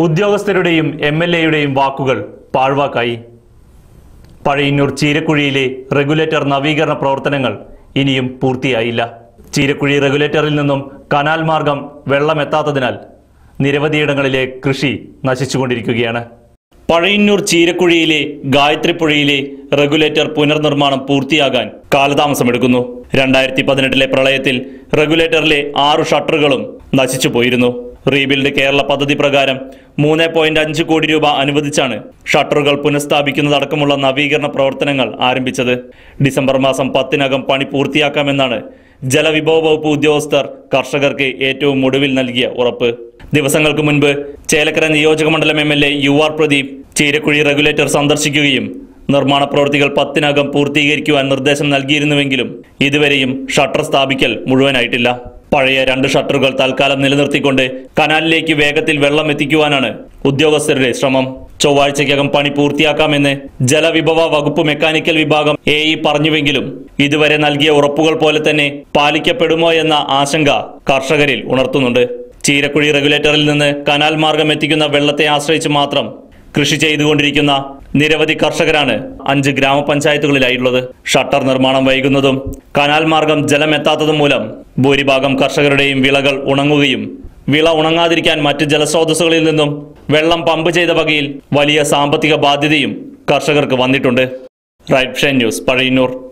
ഉദ്യോഗസ്ഥരുടെയും M L എയുടെയും വാക്കുകൾ പാഴ്വാക്കായി പഴയന്നൂർ ചീരക്കുഴിയിലെ റെഗുലേറ്റർ നവീകരണ പ്രവർത്തനങ്ങൾ ഇനിയും പൂർത്തിയായില്ല ചീരക്കുഴി റെഗുലേറ്ററിൽ നിന്നും കനാൽ മാർഗം വെള്ളമെത്താത്തതിനാൽ നിരവധിയിടങ്ങളിലെ കൃഷി നശിച്ചുകൊണ്ടിരിക്കുകയാണ് പഴയന്നൂർ ചീരക്കുഴിയിലെ ഗായത്രിപ്പുഴയിലെ റെഗുലേറ്റർ പുനർനിർമ്മാണം പൂർത്തിയാകാൻ കാലതാമസമെടുക്കുന്നു രണ്ടായിരത്തി പതിനെട്ടിലെ പ്രളയത്തിൽ റെഗുലേറ്ററിലെ ആറു ഷട്ടറുകളും നശിച്ചു പോയിരുന്നു റീബിൽഡ് കേരള പദ്ധതി പ്രകാരം മൂന്ന് പോയിന്റ് അഞ്ച് കോടി രൂപ അനുവദിച്ചാണ് ഷട്ടറുകൾ പുനഃസ്ഥാപിക്കുന്നതടക്കമുള്ള നവീകരണ പ്രവർത്തനങ്ങൾ ആരംഭിച്ചത് ഡിസംബർ മാസം പത്തിനകം പണി പൂർത്തിയാക്കാമെന്നാണ് ജലവിഭവ വകുപ്പ് ഉദ്യോഗസ്ഥർ കർഷകർക്ക് ഏറ്റവും ഒടുവിൽ നൽകിയ ഉറപ്പ് ദിവസങ്ങൾക്ക് മുൻപ് ചേലക്കര നിയോജക മണ്ഡലം M L A U R Pradeep Cheerakuzhi regulator സന്ദർശിക്കുകയും നിർമ്മാണ പ്രവൃത്തികൾ പത്തിനകം പൂർത്തീകരിക്കുവാൻ നിർദ്ദേശം നൽകിയിരുന്നുവെങ്കിലും ഇതുവരെയും ഷട്ടർ സ്ഥാപിക്കൽ മുഴുവനായിട്ടില്ല പഴയ രണ്ട് ഷട്ടറുകൾ തൽക്കാലം നിലനിർത്തിക്കൊണ്ട് കനാലിലേക്ക് വേഗത്തിൽ വെള്ളം എത്തിക്കുവാനാണ് ഉദ്യോഗസ്ഥരുടെ ശ്രമം ചൊവ്വാഴ്ചയ്ക്കകം പണി പൂർത്തിയാക്കാമെന്ന് ജലവിഭവ വകുപ്പ് മെക്കാനിക്കൽ വിഭാഗം എ ഇ പറഞ്ഞുവെങ്കിലും ഇതുവരെ നൽകിയ ഉറപ്പുകൾ പോലെ തന്നെ പാലിക്കപ്പെടുമോ എന്ന ആശങ്ക കർഷകരിൽ ഉണർത്തുന്നുണ്ട് ചീരക്കുഴി റെഗുലേറ്ററിൽ നിന്ന് കനാൽ മാർഗം എത്തിക്കുന്ന വെള്ളത്തെ ആശ്രയിച്ച് മാത്രം കൃഷി ചെയ്തുകൊണ്ടിരിക്കുന്ന നിരവധി കർഷകരാണ് അഞ്ച് ഗ്രാമപഞ്ചായത്തുകളിലായുള്ളത് ഷട്ടർ നിർമ്മാണം വൈകുന്നതും കനാൽ മാർഗം ജലമെത്താത്തതും മൂലം ഭൂരിഭാഗം കർഷകരുടെയും വിളകൾ ഉണങ്ങുകയും വിള ഉണങ്ങാതിരിക്കാൻ മറ്റ് ജലസ്രോതസ്സുകളിൽ നിന്നും വെള്ളം പമ്പ് ചെയ്ത വകയിൽ വലിയ സാമ്പത്തിക ബാധ്യതയും കർഷകർക്ക് വന്നിട്ടുണ്ട് റൈറ്റ് ന്യൂസ് പഴയന്നൂർ